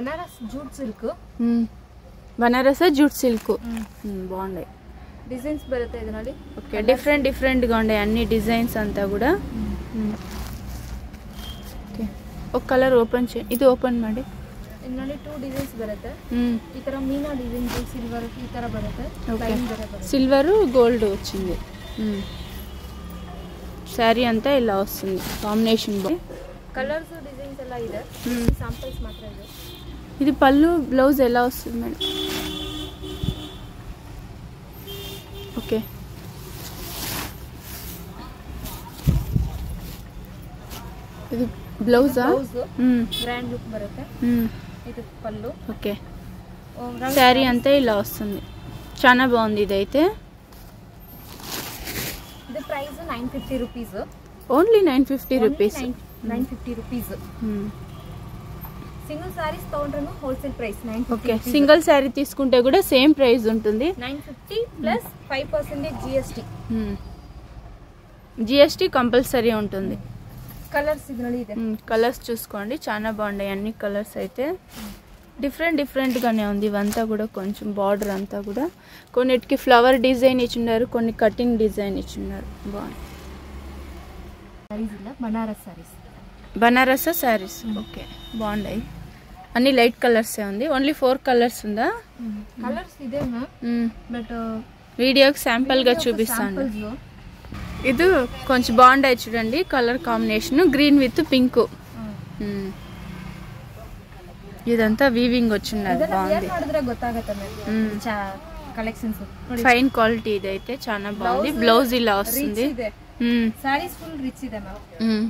Banaras jute silk Banaras jute silk బాగున్నాయి designs ಬರುತ್ತೆ ಇದರಲ್ಲಿ ఓకే డిఫరెంట్ డిఫరెంట్గా ఉన్నాయి అన్ని డిజైన్స్ అంతా కూడా మ్మ్. ఓకే ఒక కలర్ ఓపెన్ చే ఇది ఓపెన్ ಮಾಡಿ ಇದರಲ್ಲಿ ಟೂ ಡಿಸೈನ್ಸ್ ಬರುತ್ತೆ మ్మ్. ಈ ತರ ಮೀನಾ ಡಿಸೈನ್ ಸಿಲ್ವರ್ ಈ ತರ ಬರುತ್ತೆ Okay. ಲೈನ್ ಬೇರೆ ಬರುತ್ತೆ సిల్వర్ గోల్డ్ వచ్చింది మ్మ్. శారీ అంతా ఇలా వస్తుంది కాంబినేషన్ బా ಕಲರ್ಸ್ ಡಿಸೈನ್ಸ್ ಎಲ್ಲ ಇದೆ మ్మ్. ಸಾಂಪಲ್ಸ್ ಮಾತ್ರ ಇದೆ ఇది పళ్ళు బ్లౌజ్ ఎలా వస్తుంది మేడం ఓకే ఇది బ్లౌజా ಬ್ಲೌಸ್ ಗ್ರ್ಯಾಂಡ್ ಲುಕ್ ಬರುತ್ತೆ ಇದು ಪಲ್ಲು ఓకే Overall శారీ అంతా ఇలా వస్తుంది చాలా బాగుంది ఇదైతే ಇದು price nine fifty rupees only nine fifty rupees nine fifty rupees single saris తಗೊಂಡ್ರು wholesale price nine okay single sari తీసుకుంటే కూడా సేమ్ ప్రైస్ ఉంటుంది nine fifty plus five percentage GST GST compulsory ఉంటుంది కలర్స్ ಇದರಲ್ಲಿ ಇದೆ కలర్స్ చూసుకోండి చాలా బాగున్నాయి అన్ని కలర్స్ అయితే డిఫరెంట్ డిఫరెంట్గానే ఉంది ఇవంతా కూడా కొంచెం బార్డర్ అంతా కూడా కొన్నిటికి ఫ్లవర్ డిజైన్ ఇచ్చిన్నారు కొన్ని కటింగ్ డిజైన్ ఇచ్చిన్నారు బాగుంది సారీస్ ಇಲ್ಲ బనారస్ సారీస్ బనారస శారీస్ ఓకే బాగున్నాయి అన్ని లైట్ కలర్సే ఉంది ఓన్లీ ఫోర్ కలర్స్ ఉందా కలర్స్ ಇದೆ మ్యామ్ మ్మ్. బట్ వీడియోకి శాంపుల్గా చూపిస్తాను ఇది కొంచెం బాగుండాయి చూడండి colour combination green with pink ఇదంతా వీవింగ్ వచ్చిన్నది బాగుంది ಮಾಡಿದ್ರೆ ಗೊತ್ತಾಗತ್ತೆ మ్మ్. ಮ್ಯಾಮ್ ಕಲೆಕ್ಷನ್ಸ್ ನೋಡಿ ఫైన్ క్వాలిటీ ఇదైతే చాలా బాగుంది బ్లౌజ్ ఇలా వస్తుంది ರಿಚ್ ಇದೆ మ్మ్. ಸಾರೀಸ್ ಫುಲ್ ರಿಚ್ ಇದೆ ಮ್ಯಾಮ್ మ్మ్.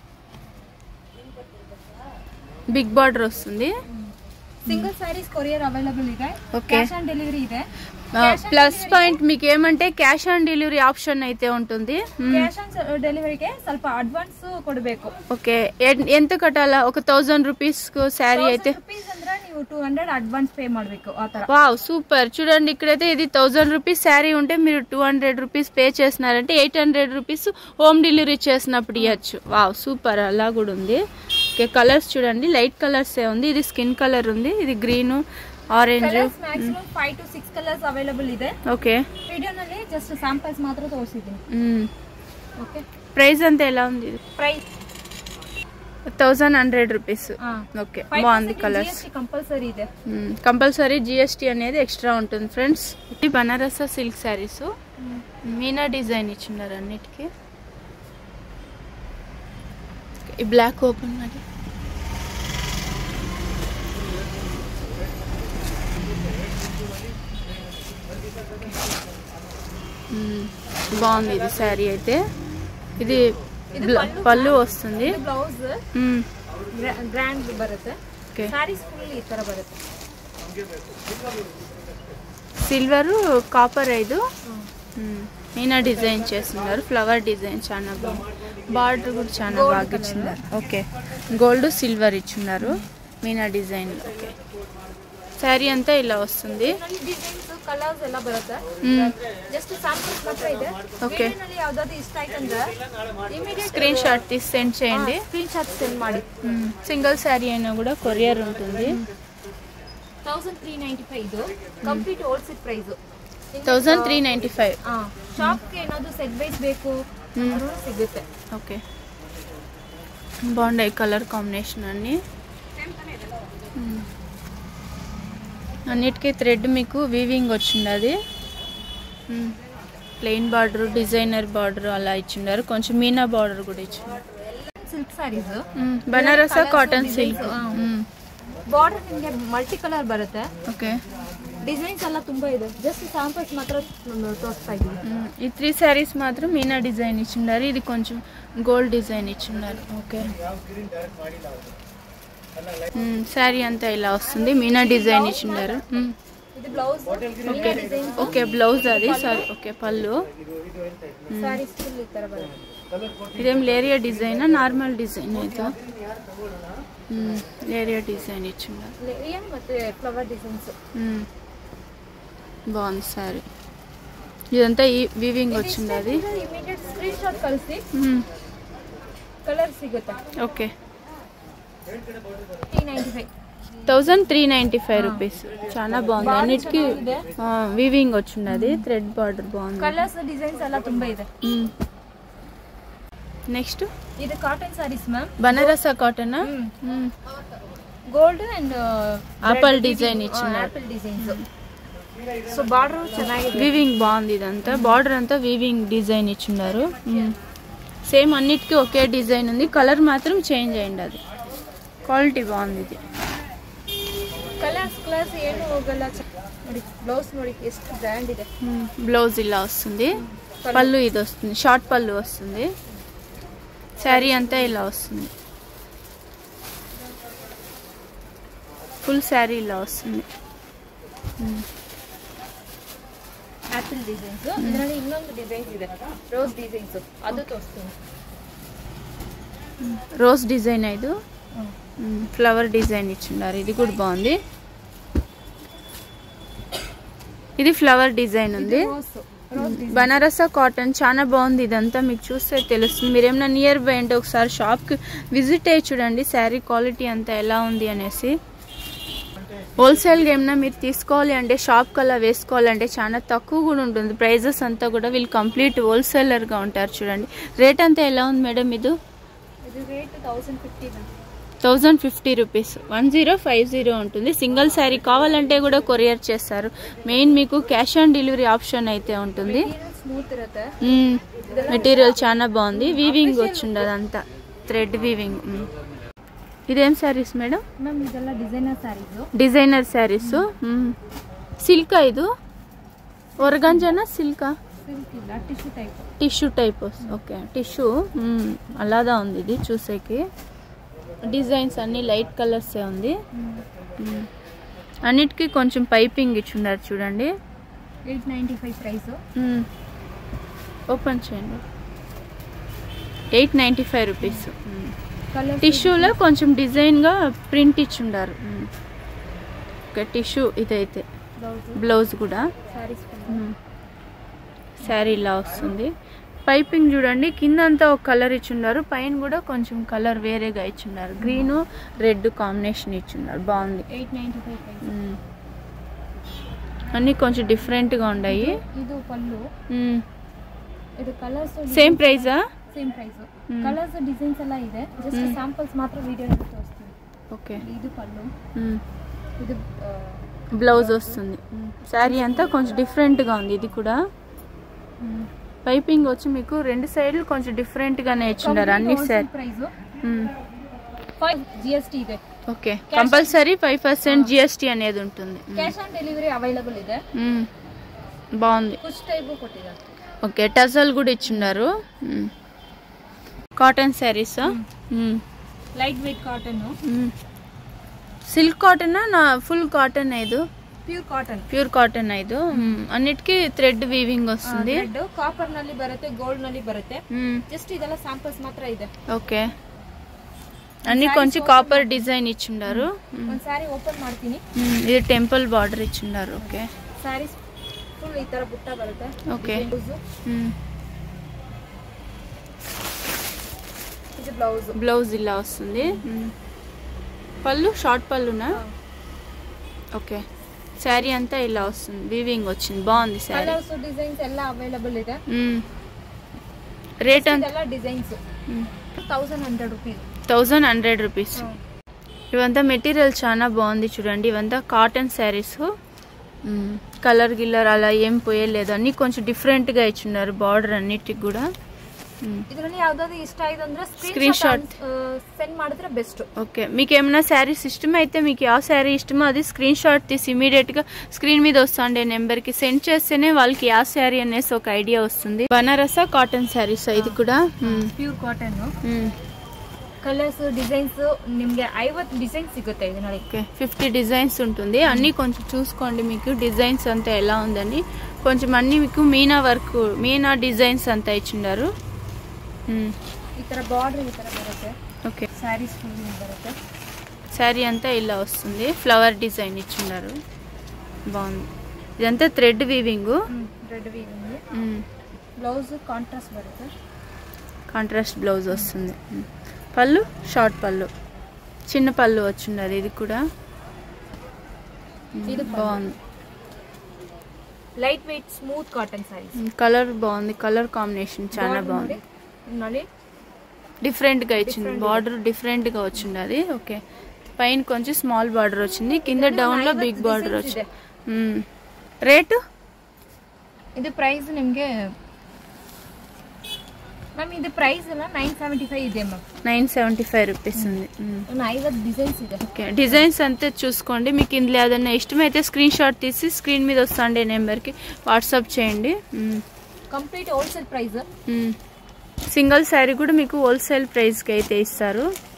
బిగ్ బార్డర్ వస్తుంది సింగిల్ సారీస్ కొరియర్ అవైలబుల్ ಇದೆ Okay. క్యాష్ ఆన్ డెలివరీ ಇದೆ ప్లస్ పాయింట్ మీకు ఏమంటే క్యాష్ ఆన్ డెలివరీ ఆప్షన్ అయితే ఉంటుంది మ్మ్. ಕ್ಯಾಶ್ ಆನ್ ಡೆಲಿವರಿಗೆ ಸ್ವಲ್ಪ ಅಡ್ವಾನ್ಸ್ ಕೊಡಬೇಕು ఓకే ఎన్- ఎంత కట్టాలా ఒక థౌజండ్ రూపీస్ శారీ అయితే ರುಪೀಸ್ ಅಂದ್ರೆ ನೀವು ಟೂ ಹಂಡ್ರೆಡ್ అడ్వాన్స్ పే ಮಾಡಬೇಕು ಆ ತರ వావ్ సూపర్ చూడండి ఇక్కడైతే ఇది థౌజండ్ రూపీస్ శారీ ఉంటే మీరు టూ హండ్రెడ్ రూపీస్ పే చేసినారంటే eight hundred rupees home delivery చేసినప్పుడు ఇవ్వచ్చు వావ్ సూపర్ అలా కూడా ఉంది ఓకే కలర్స్ చూడండి లైట్ కలర్స్ ఏ ఉంది ఇది స్కిన్ కలర్ ఉంది ఇది green orange colours maximum five to six colours available ಇದೆ ఓకే ವಿಡಿಯೋನಲ್ಲಿ ಜಸ್ಟ್ ಸ್ಯಾಂಪಲ್ಸ್ ಮಾತ್ರ ತೋರಿಸಿದ್ದೀನಿ ಓಕೆ ప్రైస్ అంతా ఎలా ఉంది price thousand hundred rupees okay బాగుంది కలర్స్ కంపల్సరీ ಇದೆ కంపల్సరీ జిఎస్టీ అనేది ఎక్స్ట్రా ఉంటుంది ఫ్రెండ్స్ ఇది బనారస సిల్క్ శారీస్ మీనా డిజైన్ ఇచ్చిన్నారు అన్నిటికీ ఈ బ్లాక్ ఓపెన్ మరి మ్మ్. బాగుంది ఇది శారీ అయితే ఇది బ్ల- పళ్ళు వస్తుంది ಬ್ಲೌಸ್ మ్మ్. ಗ್ರ್ಯಾಂಡ್ ಬರುತ್ತೆ ఓకే ಸ್ಯಾರೀಸ್ ಫುಲ್ ಈ ತರ ಬರುತ್ತೆ సిల్వర్ కాపర్ ఐదు మ్మ్. మీనా డిజైన్ చేస్తున్నారు ఫ్లవర్ డిజైన్ చాలా బాగుంది బార్డర్ కూడా చాలా బాగా ఇచ్చినారు ఓకే గోల్డ్ సిల్వర్ ఇచ్చున్నారు మీనా డిజైన్ ఓకే శారీ అంతా ఇలా వస్తుంది ಡಿಸೈನ್ಸ್ ಕಲರ್ಸ್ ಎಲ್ಲ ಬರುತ್ತೆ మ్మ్. ಜಸ್ಟ್ ಸ್ಯಾಂಪಲ್ಸ್ ಮಾತ್ರ ಇದೆ Okay. ವಿಡಿಯೋನಲ್ಲಿ ಯಾವ್ದಾದ್ರು ಇಷ್ಟ ಆಯ್ತಂದ್ರೆ ಇಮಿಡಿಯೇಟ್ స్క్రీన్ షాట్ తీసి సెండ్ చేయండి ಸ್ಕ್ರೀನ್ ಶಾಟ್ ಸೆಂಡ್ ಮಾಡಿ సింగిల్ శారీ అయినా కూడా కొరియర్ ఉంటుంది ತೌಸಂಡ್ ತ್ರೀ ನೈಂಟಿ ಫೈವ್ ಇದು complete wholesale price thousand three ninety five ಶಾಪ್ಗೆ ಏನಾದ್ರು ಸೆಟ್ ವೈಸ್ ಬೇಕು ಅಂದ್ರೂ ಸಿಗುತ್ತೆ ఓకే బాగున్నాయి కలర్ కాంబినేషన్ అన్నీ మ్మ్. అన్నిటికీ థ్రెడ్ మీకు వీవింగ్ వచ్చింది ప్లెయిన్ బార్డర్ డిజైనర్ బార్డర్ అలా ఇచ్చిండారు కొంచెం మీనా బార్డర్ కూడా ఇచ్చిండారు ಸಿಲ್ಕ್ ಸ್ಯಾರೀಸ್ మ్మ్. బనారస కాటన్ సిల్క్ ಬಾರ್ಡರ್ ನಿಮಗೆ ಮಲ್ಟಿ ಕಲರ್ ಬರುತ್ತೆ ఓకే ಡಿಸೈನ್ಸ್ ಎಲ್ಲ ತುಂಬಾ ಇದೆ ಜಸ್ಟ್ ಸ್ಯಾಂಪಲ್ಸ್ ಮಾತ್ರ ತೋರಿಸ್ತಾ ಇದ್ದೀವಿ మ్మ్. ఈ త్రీ శారీస్ మాత్రం మీనా డిజైన్ ఇచ్చిండారు ఇది కొంచెం గోల్డ్ డిజైన్ ఇచ్చిండారు ఓకే మ్మ్. శారీ అంతా ఇలా వస్తుంది మీనా డిజైన్ ఇచ్చిండారు మ్మ్. ಇದು ಬ್ಲೌಸ್ ఓకే ఓకే బ్లౌజ్ అది సారీ ఓకే పళ్ళు ಸ್ಯಾರೀಸ್ ಫುಲ್ ಈ ತರ ಬರುತ್ತೆ ఇదేం లేరియా డిజైన్ నార్మల్ డిజైన్ అయితే మ్మ్. లేరియా డిజైన్ ఇచ్చిండారు ಏನ್ ಮತ್ತೆ ಫ್ಲವರ್ ಡಿಸೈನ್ಸ್ మ్మ్. బాగుంది శారీ ఇదంతా ఈ వీవింగ్ వచ్చింది అది ಇಮಿಡಿಯೇಟ್ ಸ್ಕ್ರೀನ್ ಶಾಟ್ ಕಳಿಸಿ మ్మ్. ಕಲರ್ ಸಿಗುತ್ತೆ okay three ninety five thousand three ninety five rupees చాలా బాగుంది అన్నిటికీ వీవింగ్ వచ్చింది థ్రెడ్ బార్డర్ బాగుంది ಕಲರ್ಸ್ ಡಿಸೈನ್ಸ್ ಎಲ್ಲ ತುಂಬಾ ಇದೆ నెక్స్ట్ ಇದು cotton saris ma'am Banaras cotton gold and Apple design ఇచ్చినారు. ಆಪಲ್ ಡಿಸೈನ್ಸ್ ಸೊ ಬಾರ್ಡರ್ ಚೆನ್ನಾಗಿದೆ వీవింగ్ బాగుంది ఇదంతా బార్డర్ అంతా వీవింగ్ డిజైన్ ఇచ్చున్నారు సేమ్ అన్నిటికీ ఒకే డిజైన్ ఉంది కలర్ మాత్రం చేంజ్ అయింది అది క్వాలిటీ బాగుంది ఇది ಕಲರ್ಸ್ ಕಲರ್ಸ್ ಏನು ಹೋಗಲ್ಲ ಚ- ನೋಡಿ ಬ್ಲೌಸ್ ನೋಡಿ ಎಷ್ಟು ಬ್ರ್ಯಾಂಡ್ ಇದೆ బ్లౌజ్ ఇలా వస్తుంది పళ్ళు ఇది వస్తుంది షార్ట్ పళ్ళు వస్తుంది శారీ అంతా ఇలా వస్తుంది ఫుల్ శారీ ఇలా వస్తుంది ಆಪಲ್ ಡಿಸೈನ್ಸ್ ಇದರಲ್ಲಿ ಇನ್ನೊಂದು ಡಿಸೈನ್ಸ್ ಇದೆ ರೋಸ್ ಡಿಸೈನ್ಸ್ ಅದು ತೋರಿಸ್ತೀನಿ రోజ్ డిజైన్ ఐదు ఫ్లవర్ డిజైన్ ఇచ్చిండారు ఇది కూడా బాగుంది ఇది ఫ్లవర్ డిజైన్ ఉంది ರೋಸ್ ರೋಸ್ బనారసా కాటన్ చాలా బాగుంది ఇదంతా మీకు చూస్తే తెలుస్తుంది మీరు ఏమైనా నియర్ బై అంటే ఒకసారి షాప్కి విజిట్ అయ్యి చూడండి శారీ క్వాలిటీ అంతా ఎలా ఉంది అనేసి హోల్సేల్గా ఏమైనా మీరు తీసుకోవాలి అంటే షాప్కి అలా వేసుకోవాలంటే చాలా తక్కువ కూడా ఉంటుంది ప్రైజెస్ అంతా కూడా వీళ్ళు కంప్లీట్ హోల్సేలర్గా ఉంటారు చూడండి రేట్ అంతా ఎలా ఉంది మేడం ఇది ಇದು rate thousand fifty thousand fifty rupees one zero five zero ఉంటుంది సింగిల్ శారీ కావాలంటే కూడా కొరియర్ చేస్తారు మెయిన్ మీకు క్యాష్ ఆన్ డెలివరీ ఆప్షన్ అయితే ఉంటుంది ಸ್ಮೂತ್ ಇರುತ್ತೆ మెటీరియల్ చాలా బాగుంది వీవింగ్ వచ్చింది అదంతా థ్రెడ్ వీవింగ్ ఇదేం శారీస్ మేడం ಮ್ಯಾಮ್ ಇದೆಲ್ಲ designer saris designer saris silk ఇది ఒరగంజనా సిల్కా ಸಿಲ್ಕ್ ಇಲ್ಲ tissue type tissue type okay tissue అలాదా ఉంది ఇది చూసేకి డిజైన్స్ అన్ని లైట్ కలర్సే ఉంది మ్మ్. అన్నిటికీ కొంచెం పైపింగ్ ఇచ్చున్నారు చూడండి ಏಯ್ಟ್ ನೈಂಟಿ ಫೈವ್ ಪ್ರೈಸು మ్మ్. ఓపెన్ చేయండి ఎయిట్ నైంటీ ఫైవ్ రూపీస్ మ్మ్. ಕಲರ್ టిష్యూలో కొంచెం డిజైన్గా ప్రింట్ ఇచ్చుండారు మ్మ్. ఓకే టిష్యూ ఇదైతే ಬ್ಲೌಸ್ బ్లౌజ్ కూడా ಸ್ಯಾರೀಸ್ మ్మ్. శారీ ఇలా వస్తుంది పైపింగ్ చూడండి కింద అంతా ఒక కలర్ ఇచ్చున్నారు పైన కూడా కొంచెం కలర్ వేరేగా ఇచ్చున్నారు గ్రీన్ రెడ్ కాంబినేషన్ ఇచ్చున్నారు బాగుంది ಏಯ್ಟ್ ನೈಂಟಿ ಫೈವ್ ಪ್ರೈಸ್ మ్మ్. అన్నీ కొంచెం డిఫరెంట్గా ఉన్నాయి ಇದು ಪಲ್ಲು ಇದು ಕಲರ್ಸ್ సేమ్ ప్రైజా ಸೇಮ್ ಪ್ರೈಸ್ ಕಲರ್ಸ್ ಡಿಸೈನ್ಸ್ ಎಲ್ಲ ಇದೆ ಜಸ್ಟ್ ಸ್ಯಾಂಪಲ್ಸ್ ಮಾತ್ರ ವಿಡಿಯೋ ತೋರಿಸ್ತೀನಿ ఓకే ಇದು ಪಲ್ಲು మ్మ్. ಇದು బ్లౌజ్ వస్తుంది శారీ అంతా కొంచెం డిఫరెంట్గా ఉంది ఇది కూడా పైపింగ్ వచ్చి మీకు రెండు సైడ్లు కొంచెం డిఫరెంట్గానే ఇచ్చిండారు అన్ని శారీ ಪ್ರೈಸು మ్మ్. ಫೈವ್ ಜಿ ಎಸ್ ಟಿ ಇದೆ okay compulsory five percent GST అనేది ఉంటుంది ಕ್ಯಾಶ್ ಆನ್ ಡೆಲಿವರಿ ಅವೈಲಬಲ್ ಇದೆ మ్మ్. బాగుంది ಕುಚ್ ಟೈಪು ಕೊಟ್ಟಿದ್ದಾರೆ ఓకే టజల్ కూడా ఇచ్చున్నారు మ్మ్. కాటన్ శారీసా మ్మ్. ಲೈಟ್ ವೇಟ್ ಕಾಟನ್ మ్మ్. సిల్క్ కాటన్ నా ఫుల్ కాటన్ ఐదు ಪ್ಯೂರ್ ಕಾಟನ್ ప్యూర్ కాటన్ ఐదు మ్మ్. అన్నిటికీ థ్రెడ్ వీవింగ్ వస్తుంది ರೆಡ್ ಕಾಪರ್ ನಲ್ಲಿ ಬರುತ್ತೆ ಗೋಲ್ಡ್ ನಲ್ಲಿ ಬರುತ್ತೆ మ్మ్. ಜಸ್ಟ್ ಇದೆಲ್ಲ ಸ್ಯಾಂಪಲ್ಸ್ ಮಾತ್ರ ಇದೆ ఓకే అన్ని కొంచెం కాపర్ డిజైన్ ఇచ్చిండారు మ్మ్. ಒಂದ್ ಸ್ಯಾರಿ ಓಪನ್ ಮಾಡ್ತೀನಿ మ్మ్. ఇది టెంపుల్ బార్డర్ ఇచ్చిండారు ఓకే ಸ್ಯಾರೀಸ್ ಫುಲ್ ಈ ತರ ಬುಟ್ಟ ಬರುತ್ತೆ ఓకే ಬ್ಲೌಸ್ మ్మ్. ಇದು ಬ್ಲೌಸ್ బ్లౌజ్ ఇలా వస్తుంది మ్మ్. పళ్ళు షార్ట్ పళ్ళునా ఓకే శారీ అంతా ఇలా వస్తుంది వీవింగ్ వచ్చింది బాగుంది శారీ ಕಲರ್ಸ್ ಡಿಸೈನ್ಸ್ ಎಲ್ಲ ಅವೈಲಬಲ್ ಇದೆ రేట్ అంత ಇದೆಲ್ಲ designs thousand hundred rupees thousand hundred rupees ఇవంతా మెటీరియల్ చాలా బాగుంది చూడండి ఇవంతా కాటన్ శారీస్ కలర్ గిల్లర్ అలా ఏం పోయలేదు అన్ని కొంచెం డిఫరెంట్గా ఇచ్చున్నారు బార్డర్ అన్నిటికి కూడా మ్మ్. ಇದರಲ್ಲಿ ಯಾವ್ದಾದ್ರು ಇಷ್ಟ ಆಯ್ತು ಅಂದ್ರೆ Screenshot. ಸ್ಕ್ರೀನ್ ಶಾಟ್ ಸೆಂಡ್ ಮಾಡಿದ್ರೆ ಬೆಸ್ಟ್ ఓకే మీకు ఏమైనా శారీస్ ఇష్టం అయితే మీకు ఆ శారీ ఇష్టమో అది స్క్రీన్ షాట్ తీసి ఇమీడియట్గా స్క్రీన్ మీద వస్తుండే నెంబర్కి సెండ్ చేస్తేనే వాళ్ళకి ఆ శారీ అనేసి ఒక ఐడియా వస్తుంది బనారసా కాటన్ శారీస్ ఇది కూడా మ్మ్. ಪ್ಯೂರ್ ಕಾಟನ್ మ్మ్. ಕಲರ್ಸ್ ಡಿಸೈನ್ಸ್ ನಿಮ್ಗೆ ಐವತ್ತು ಡಿಸೈನ್ ಸಿಗುತ್ತೆ ಇದರಲ್ಲಿ ఓకే ఫిఫ్టీ డిజైన్స్ ఉంటుంది అన్నీ కొంచెం చూసుకోండి మీకు డిజైన్స్ అంతా ఎలా ఉందని కొంచెం అన్నీ మీకు మీనా వర్క్ మీనా డిజైన్స్ అంతా ఇచ్చిండారు మ్మ్. ಈ ತರ ಬಾರ್ಡರ್ ಈ ತರ ಬರುತ್ತೆ ఓకే ಸ್ಯಾರೀಸ್ ಫುಲ್ ಬರುತ್ತೆ శారీ అంతా ఇలా వస్తుంది ఫ్లవర్ డిజైన్ ఇచ్చిండారు బాగుంది ఇదంతా thread weaving red weaving blouse contrast ಬರುತ್ತೆ కాంట్రాస్ట్ బ్లౌజ్ వస్తుంది మ్మ్. పళ్ళు షార్ట్ పళ్ళు చిన్న పళ్ళు వచ్చిండారు ఇది కూడా ఇది బాగుంది light weight smooth cotton saris colour బాగుంది కలర్ కాంబినేషన్ చాలా బాగుంది మళ్ళీ డిఫరెంట్ గా ఇచ్చింది బార్డర్ డిఫరెంట్ గా వచ్చింది అది ఓకే పైన కొంచెం స్మాల్ బార్డర్ వచ్చింది కింద డౌన్ లో బిగ్ బార్డర్ వచ్చింది మ్మ్. రేటు ಇದು ಪ್ರೈಸ್ ನಿಮಗೆ ಮ್ಯಾಮ್ ಇದು ಪ್ರೈಸ್ ಎಲ್ಲ ನೈನ್ ಸೆವೆಂಟಿ ಫೈವ್ ಇದೆ ma'am nine seventy five rupees ఉంది మ్మ్. ಒಂದು ಐವತ್ತು ಡಿಸೈನ್ಸ್ ಇದೆ ఓకే డిజైన్స్ అంతే చూసుకోండి మీకు ఇందులో ఏదైనా ఇష్టమైతే స్క్రీన్ షాట్ తీసి స్క్రీన్ మీద వస్తాండే నెంబర్కి వాట్సాప్ చేయండి మ్మ్. ಕಂಪ್ಲೀಟ್ ಹೋಲ್ಸೇಲ್ ಪ್ರೈಸ್ మ్మ్. సింగిల్ శారీ కూడా మీకు హోల్సేల్ ప్రైస్కి అయితే ఇస్తారు